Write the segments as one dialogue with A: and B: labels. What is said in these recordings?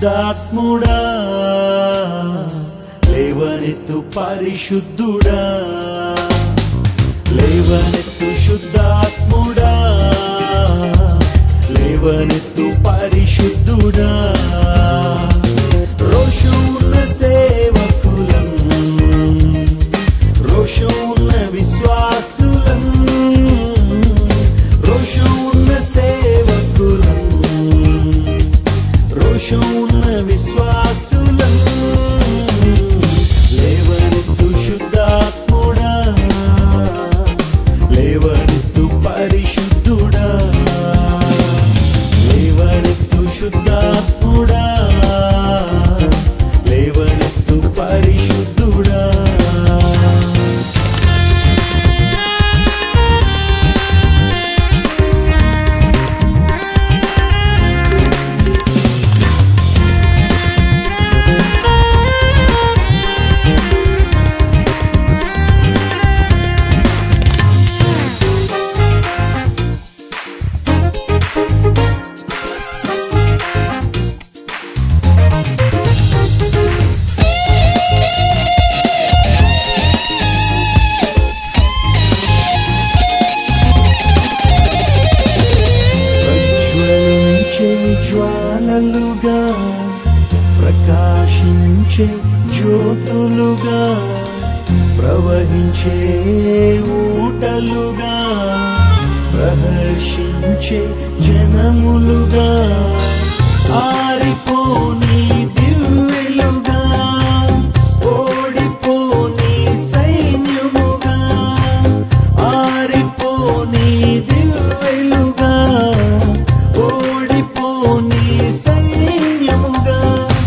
A: పరిశుద్ధాత్ముడా లేవనెత్తు పరిశుద్ధుడా లేవనెత్తు శుద్ధాత్ముడా లేవనెత్తు పరిశుద్ధుడా రోషున్న సేవకులం రోషున్న విశ్వాసులం రోషున్న సేవకులం రోషున్న విశ్వాసులం లేవనెత్తు శుద్ధాత్ముడా లేవనెత్తు పరిశుద్ధుడా లేవనెత్తు శుద్ధాత్ముడా లేవనెత్తు పరిశుద్ధుడా ప్రజ్వలించే జ్వాలలుగా ప్రకాశించే జ్యోతులుగా ప్రవహించే ఊటలుగా ప్రహర్షించే జనములుగా ఆరిపోని దివ్వెలుగా ఓడిపోని సైన్యముగా ఆరిపోని దివ్వెలుగా ఓడిపోని సైన్యముగా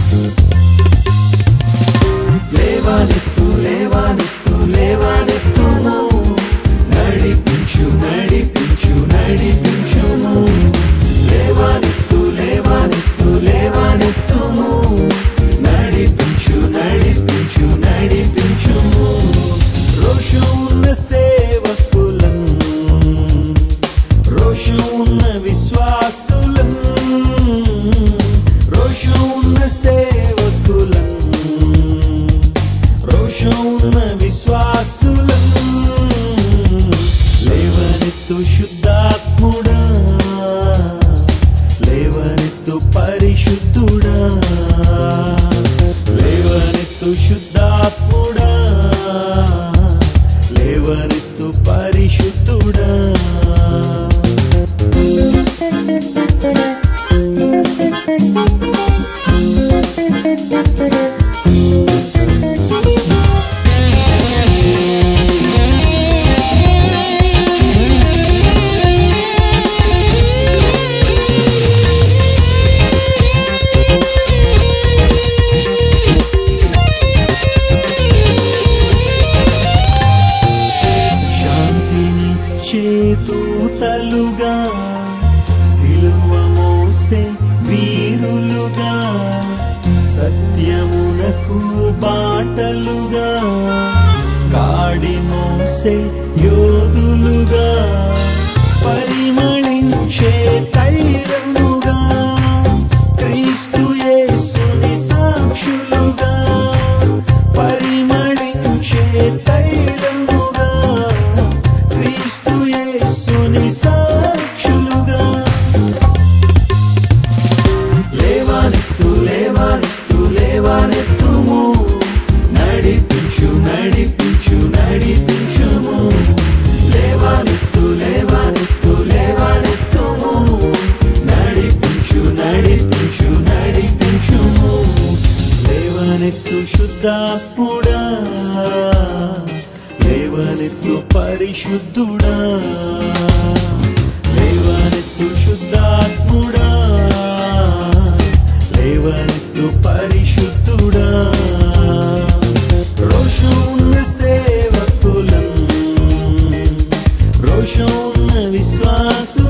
A: లేవానెత్తు లేవానెత్తు లేవానెత్తుము నడిపించు నడిపించు నడిపించుము లేవానెత్తు లేవానెత్తు లేవానెత్తుము నడిపించు నడిపించు నడిపించుము రోషున్న సేవకులం రోషున్న విశ్వాసులం రోషున్న సేవకులం రోషున్న విశ్వాసులం లేవనెత్తు శుద్ధాత్ముడా లేవనెత్తు పరిశుద్ధుడా లేవనెత్తు శుద్ధాత్ముడా లేవనెత్తు పరిశుద్ధుడా శాంతిని చేతూతలుగా సిలువ మోసే వీరులుగా సత్యమునకు బాటలుగా కాడి మోసే యోధులుగా పరిమళించే తైలముగా క్రీస్తు యేసుని సాక్షులుగా పరిమళించే తైలముగా క్రీస్తు యేసుని సాక్షులుగా లేవానెత్తు లేవానెత్తు లేవానెత్తుము నడిపించు నడిపించు నడిపించుము లేవానెత్తు లేవానెత్తు లేవానెత్తుము నడిపించు నడిపించు నడిపించుము లేవనెత్తు శుద్ధాత్ముడా లేవనెత్తు పరిశుద్ధుడా లేవనెత్తు శుద్ధాత్ముడా లేవనెత్తు పరిశుద్ధుడా రోషున్న సేవకులం రోషున్న విశ్వాసు